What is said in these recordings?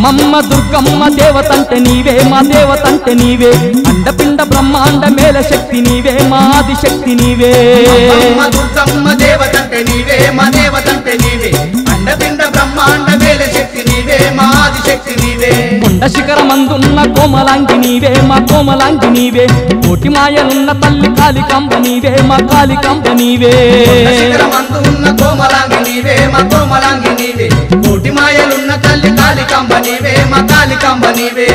అమ్మమ్మ దుర్గమ్మ దేవతంటే నీవే మా దేవతంటే నీవే అండపిండ బ్రహ్మాండ మేల శక్తి నీవే మా ఆది శక్తి నీవే అమ్మ దుర్గమ్మ దేవతంటే నీవే మా దేవతంటే నీవే అండపిండ బ్రహ్మాండ మేల శక్తి నీవే మా ఆది శక్తి నీవే కొండ శిఖరమందున్న కోమలాంగి నీవే మా కోమలాంగి నీవే కోటి మాయలున్న తల్లి కాళికాంబ నీవే మా కాళికాంబ నీవే శిఖరమందు ఉన్న కోమలాంగి నీవే మా కోమలాంగి నీవే కోటి మాయలున్న తల్లి కాళికాంబ నీవే మా కాళికాంబ నీవే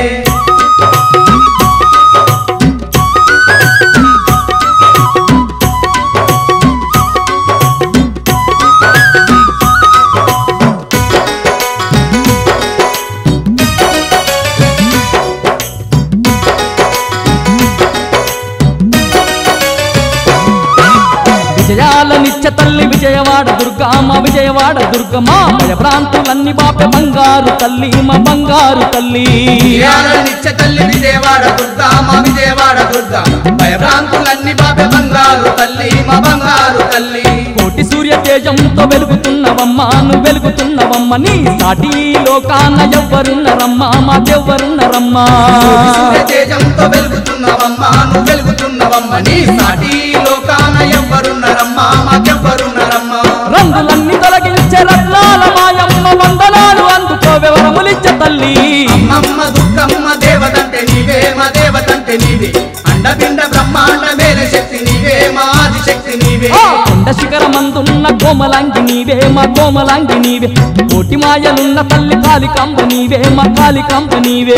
విజయాల నిత్య తల్లి విజయవాడ దుర్గమ్మ విజయవాడ దుర్గమ్మ భయ ప్రాంతులన్నీ బాపె బంగారు తల్లి మా బంగారు తల్లి విజయాల నిత్య తల్లి విజయవాడ దుర్గా మా విజయవాడ దుర్గా భయభ్రాంతులన్నీ బాబె బంగారు తల్లి మా బంగారు తల్లి కోటి సూర్య తేజంతో వెలుగుతున్నవమ్మా నువ్వు వెలుగుతున్నవమ్మ నీ సాటి లోకాన ఎవ్వరున్నరమ్మా మాకెవ్వరున్నరమ్మా సూర్య తేజంతో వెలుగుతున్నవమ్మా నువ్వు వెలుగుతున్నవమ్మ నీ సాటి లోకాన ఎవ్వరున్నారమ్మా మాకెవ్వరున్నారమ్మా రంగులన్నీ తొలగించే రత్నాల మాయమ్మ వందనాలు అందుకోవే వరములిచ్చే తల్లి అమ్మమ్మ దుర్గమ్మ దేవతంటే నీవే మా దేవతంటే నీవే అండపిండ బ్రహ్మాండ మేల శక్తి నీవే మా ఆది శక్తి నీవే ఆ కొండ శిఖరమందున్న కోమలాంగి నీవే మా కోమలాంగి నీవే కోటి మాయలున్న తల్లి కాళికాంబ నీవే మా కాళికాంబ నీవే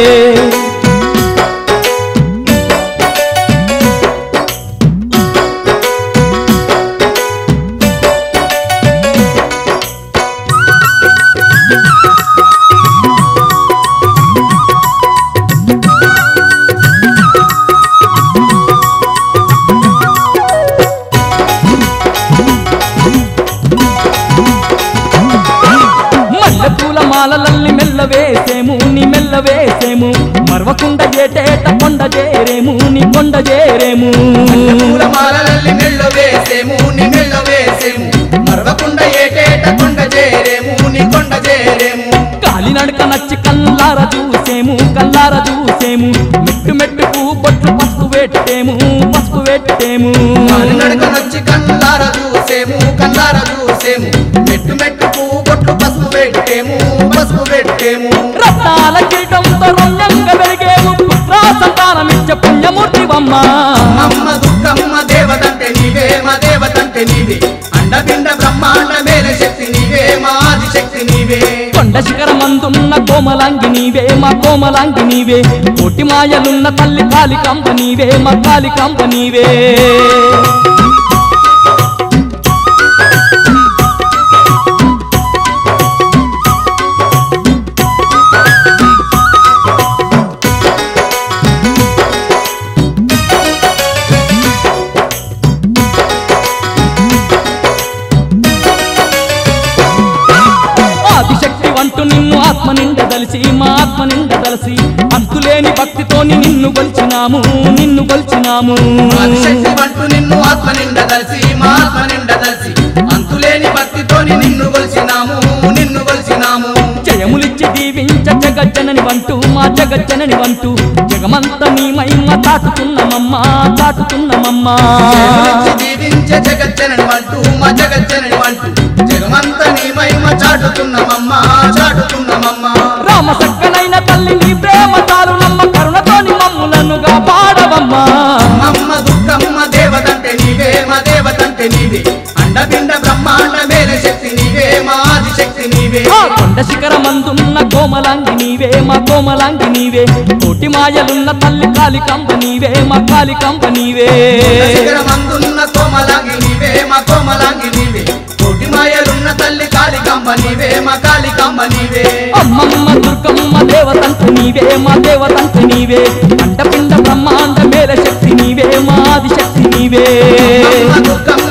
మల్లె పూల మాలలల్లి మెల్ల వేసేము నీ మెల్ల వేసేము మరవకుండ ఏటేట కొండ చేరేము నీ కొండ చేరేము పూల మాలలల్లి మెళ్ళ వేసేము నీ మెళ్ళ వేసేము మరవకుండ ఏటేట కొండ చేరేము నీ కొండ చేరేము కాలినడక నచ్చి కల్లార చూసేము కల్లార చూసేము మెట్టు మెట్టుకు బొట్లు పసుపు పెట్టేము పసుపు పెట్టేము నడక నచ్చి కన్నార చూసేము కన్నార చూసేము మెట్టు మెట్టుకు బొట్లు పసుపు పెట్టేము పసుపు పెట్టేము రత్నాల కిరీటంతో రమ్యంగా వెలిగేము పుత్ర సంతానమిచ్చ పుణ్యమూర్తివమ్మ అమ్మ దుర్గమ్మ దేవతంటే నీవే మా దేవతంటే నీవే అండపిండ బ్రహ్మాండ మేల శక్తి నీవే మా ఆది శక్తి నీవే కొండ శిఖరమందున్న కోమలాంగి నీవే మా కోమలాంగి నీవే కోటి మాయలున్న తల్లి కాళికాంబ నీవే మా కాళికాంబ నీవే ఆదిశక్తి వంటూ నిన్ను ఆత్మ నిండ దలిసి మా ఆత్మ నిండ దలసి అంతులేని భక్తితోని నిన్ను కొలిచినాము నిన్ను కొలిచినాము ఆదిశక్తి వంటూ నిన్ను ఆత్మ నిండ దలిసి మా ఆత్మ నిండ దలిసి అంతులేని భక్తితోని నిన్ను కొలిసినాము నిన్ను కొలిసినాము జయములిచ్చి దీవించ జగజ్జనని వంటూ మా జగజ్జనని వంటూ జగమంత నీ మహిమ చాటుతున్నమమ్మా చాటుతున్నమమ్మా జగములిచ్చి దీవించే జగజ్జనని వంటూ మా జగజ్జనని వంటూ జగమంత నీ మహిమ చాటుతున్నమమ్మా చాటుతున్నమమ్మా రామ సక్కనైన తల్లి నీ ప్రేమ చాలు నమ్మ కరుణతోని మమ్ములనుగా పాడవమ్మా అమ్మ దుర్గమ్మ దేవతంటే నీవే మా దేవతంటే నీవే అండపిండ బ్రహ్మాండ మేల శక్తి నీవే మా ఆది శక్తి నీవే ఆ కొండ శిఖరమందున్న కోమలాంగి నీవే మా కోమలాంగి నీవే కోటి మాయలున్న తల్లి కాళికాంబ నీవే మా కాళికాంబ నీవే శిఖరమందున్న కోమలాంగి నీవే మా కోమలాంగి నీవే కోటి మాయలున్న తల్లి కాళికాంబ నీవే మా కాళికాంబ నీవే అమ్మమ్మ దుర్గమ్మ దేవతంత నీవే మా దేవతంత నీవే అండపిండ బ్రహ్మాండ మేల శక్తి నీవే మా ఆది శక్తి నీవే అమ్మ దుర్గమ్మ